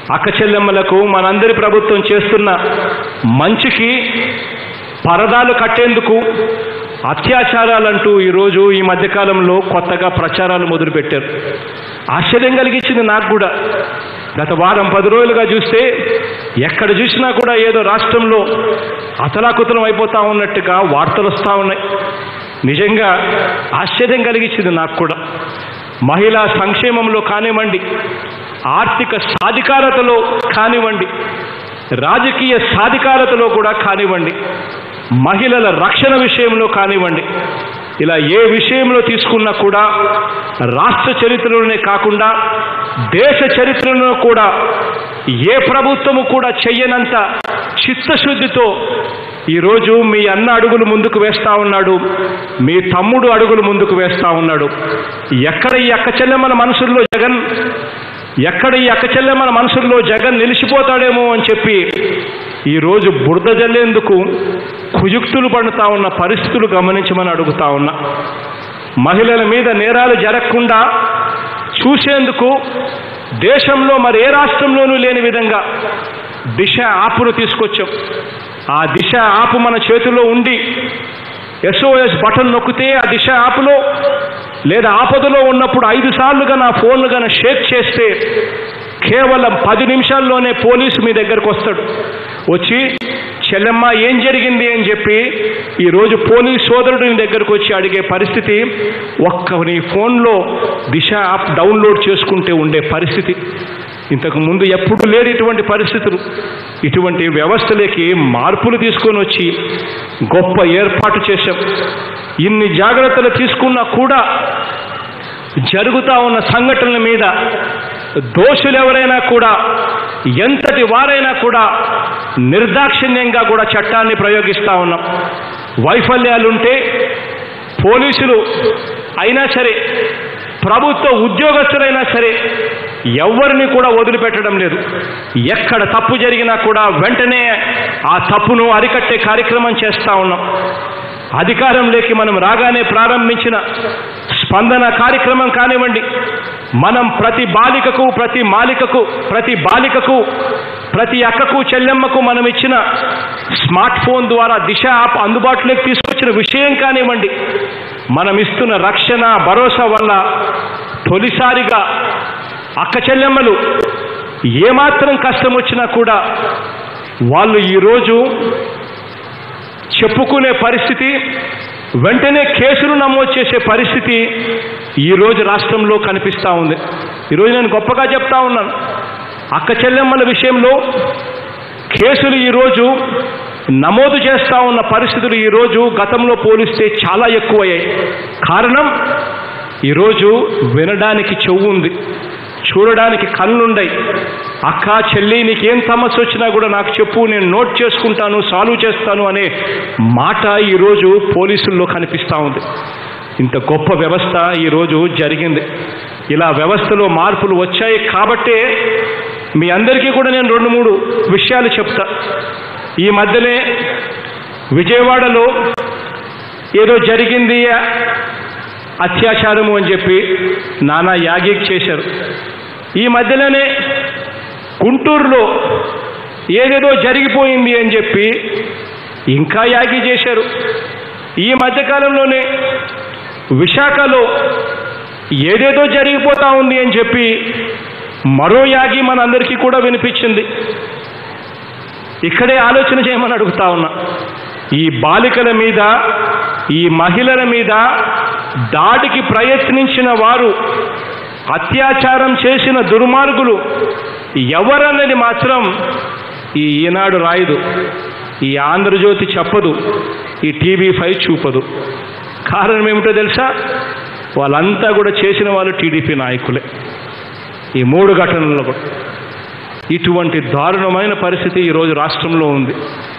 అక్క చెల్లెమ్మలకు మనందరి ప్రభుత్వం చేస్తున్న మంచికి పరదాలు కట్టేందుకు అత్యాచారాలంటూ ఈరోజు ఈ మధ్యకాలంలో కొత్తగా ప్రచారాలు మొదలుపెట్టారు ఆశ్చర్యం కలిగించింది నాకు కూడా గత వారం పది రోజులుగా చూస్తే ఎక్కడ చూసినా కూడా ఏదో రాష్ట్రంలో అతలాకుతలం అయిపోతా ఉన్నట్టుగా వార్తలు వస్తూ ఉన్నాయి నిజంగా ఆశ్చర్యం కలిగించింది నాకు కూడా మహిళా సంక్షేమంలో కానివ్వండి ఆర్థిక సాధికారతలో కానివ్వండి రాజకీయ సాధికారతలో కూడా కానివ్వండి మహిళల రక్షణ విషయంలో కానివ్వండి ఇలా ఏ విషయంలో తీసుకున్నా కూడా రాష్ట్ర చరిత్రలోనే కాకుండా దేశ చరిత్రలో కూడా ఏ ప్రభుత్వము కూడా చెయ్యనంత చిత్తశుద్ధితో ఈరోజు మీ అన్న అడుగులు ముందుకు వేస్తా ఉన్నాడు మీ తమ్ముడు అడుగులు ముందుకు వేస్తా ఉన్నాడు ఎక్కడ ఈ అక్క చెల్లెమ్మల మనసుల్లో జగన్ ఎక్కడ ఈ అక్క చెల్లెమ్మల మనసుల్లో జగన్ నిలిచిపోతాడేమో అని చెప్పి ఈరోజు బురద జల్లేందుకు కుయుక్తులు పడుతా ఉన్న పరిస్థితులు గమనించమని అడుగుతా ఉన్నా మహిళల మీద నేరాలు జరగకుండా చూసేందుకు దేశంలో మరి ఏ రాష్ట్రంలోనూ లేని విధంగా దిశ ఆపును తీసుకొచ్చాం ఆ దిశ ఆపు మన చేతిలో ఉండి ఎస్ఓఎస్ బటన్ నొక్కితే ఆ దిశ ఆపులో లేదా ఆపదలో ఉన్నప్పుడు ఐదు సార్లుగా నా ఫోన్లు గాన షేక్ చేస్తే కేవలం పది నిమిషాల్లోనే పోలీసు మీ దగ్గరకు వస్తాడు వచ్చి చెల్లెమ్మ ఏం జరిగింది అని చెప్పి ఈరోజు పోలీస్ సోదరుడు నీ దగ్గరకు వచ్చి అడిగే పరిస్థితి ఒక్క నీ ఫోన్లో దిశ యాప్ డౌన్లోడ్ చేసుకుంటే ఉండే పరిస్థితి ఇంతకు ముందు ఎప్పుడు లేరు ఇటువంటి పరిస్థితులు ఇటువంటి వ్యవస్థలోకి మార్పులు తీసుకొని వచ్చి గొప్ప ఏర్పాటు చేశాం ఇన్ని జాగ్రత్తలు తీసుకున్నా కూడా జరుగుతా ఉన్న సంఘటనల మీద దోషులు ఎవరైనా కూడా ఎంతటి వారైనా కూడా నిర్దాక్షిణ్యంగా కూడా చట్టాన్ని ప్రయోగిస్తూ ఉన్నాం వైఫల్యాలుంటే పోలీసులు అయినా సరే ప్రభుత్వ ఉద్యోగస్తులైనా సరే ఎవరిని కూడా వదిలిపెట్టడం లేదు ఎక్కడ తప్పు జరిగినా కూడా వెంటనే ఆ తప్పును అరికట్టే కార్యక్రమం చేస్తూ ఉన్నాం అధికారంలోకి మనం రాగానే ప్రారంభించిన స్పందన కార్యక్రమం కానివ్వండి మనం ప్రతి బాలికకు ప్రతి మాలికకు ప్రతి బాలికకు ప్రతి అక్కకు చెల్లెమ్మకు మనం ఇచ్చిన స్మార్ట్ ఫోన్ ద్వారా దిశ యాప్ అందుబాటులోకి తీసుకొచ్చిన విషయం కానివ్వండి మనం ఇస్తున్న రక్షణ భరోసా వల్ల తొలిసారిగా అక్క చెల్లెమ్మలు ఏమాత్రం కష్టం వచ్చినా కూడా వాళ్ళు ఈరోజు చెప్పుకునే పరిస్థితి వెంటనే కేసులు నమోదు చేసే పరిస్థితి ఈరోజు రాష్ట్రంలో కనిపిస్తూ ఉంది ఈరోజు నేను గొప్పగా చెప్తా ఉన్నాను అక్క చెల్లెమ్మల విషయంలో కేసులు ఈరోజు నమోదు చేస్తూ ఉన్న పరిస్థితులు ఈరోజు గతంలో పోలిస్తే చాలా ఎక్కువయ్యాయి కారణం ఈరోజు వినడానికి చెవు ఉంది చూడడానికి కళ్ళుండయి అక్క చెల్లి నీకేం సమస్య వచ్చినా కూడా నాకు చెప్పు నేను నోట్ చేసుకుంటాను సాల్వ్ చేస్తాను అనే మాట ఈరోజు పోలీసుల్లో కనిపిస్తూ ఉంది ఇంత గొప్ప వ్యవస్థ ఈరోజు జరిగింది ఇలా వ్యవస్థలో మార్పులు వచ్చాయి కాబట్టే మీ అందరికీ కూడా నేను రెండు మూడు విషయాలు చెప్తా ఈ మధ్యనే విజయవాడలో ఏదో జరిగింది అత్యాచారము అని చెప్పి నానా యాగిక్ చేశారు ఈ మధ్యలోనే గుంటూరులో ఏదేదో జరిగిపోయింది అని చెప్పి ఇంకా యాగి చేశారు ఈ మధ్యకాలంలోనే విశాఖలో ఏదేదో జరిగిపోతా ఉంది అని చెప్పి మరో యాగి మనందరికీ కూడా వినిపించింది ఇక్కడే ఆలోచన చేయమని అడుగుతా ఉన్నా ఈ బాలికల మీద ఈ మహిళల మీద దాడికి ప్రయత్నించిన వారు అత్యాచారం చేసిన దుర్మార్గులు ఎవరన్నది మాత్రం ఈ ఈనాడు రాయదు ఈ ఆంధ్రజ్యోతి చెప్పదు ఈ టీవీ ఫైవ్ చూపదు కారణం ఏమిటో తెలుసా వాళ్ళంతా కూడా చేసిన వాళ్ళు టీడీపీ నాయకులే ఈ మూడు ఘటనల్లో కూడా ఇటువంటి దారుణమైన పరిస్థితి ఈరోజు రాష్ట్రంలో ఉంది